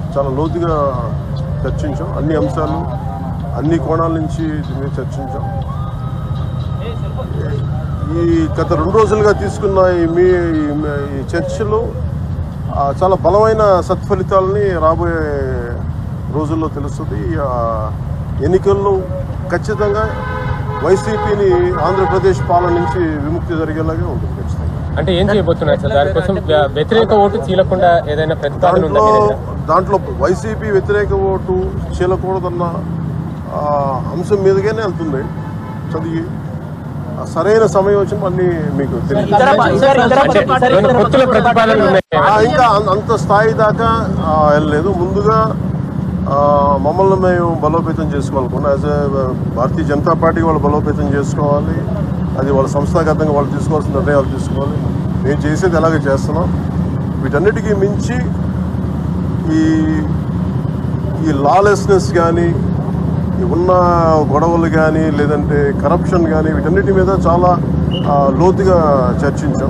చాలా లోతుగా చర్చించాం అన్ని అంశాలు అన్ని కోణాల నుంచి దీని మీద చర్చించాం ఈ గత రెండు రోజులుగా తీసుకున్న ఈ మీ ఈ మీ- ఈ చర్చలు ఆ, చాలా బలమైన సత్ఫలితాలని రాబోయే రోజుల్లో తెలుస్తుంది ఆ, ఎన్నికల్లో ఖచ్చితంగా వైసీపీని ఆంధ్రప్రదేశ్ పాలన నుంచి విముక్తి జరిగేలాగే ఉంటుంది ఖచ్చితంగా అంటే ఏం చేయబోతున్నారు సార్ దానికోసం వ్య- వ్యతిరేక ఓటు చీలకుండా ఏదైనా ప్రతిపాదన ఉందా దాంట్లో మీ దగ్గర? దాంట్లో వైసీపీ వ్యతిరేక ఓటు చీలకూడదన్న ఆ, అంశం మీదగానే వెళ్తుంది చదివి ఆ సరైన సమయం వచ్చి అన్ని మీకు తెలియదు అంటే ఏమైనా పొత్తుల ప్రతిపాదనలు ఉన్నాయి ఆ, ఇంకా అం- అంత స్థాయి దాకా ఆ, వెళ్ళలేదు ముందుగా ఆ, మమ్మల్ని మేము బలోపేతం చేసుకోవాలనుకున్నాం as a Bharatiya Janata party వాళ్ళు బలోపేతం చేసుకోవాలి అది వాళ్ళ సంస్థాగతంగా వాళ్ళు తీసుకోవాల్సిన నిర్ణయాలు తీసుకోవాలి మేము చేసేది ఎలాగే చేస్తున్నాం వీటన్నిటికీ మించి ఈ ఈ లాలెస్నెస్ కానీ ఉన్న గొడవలు కానీ లేదంటే కరప్షన్ కానీ వీటన్నిటి మీద చాలా ఆ, లోతుగా చర్చించాం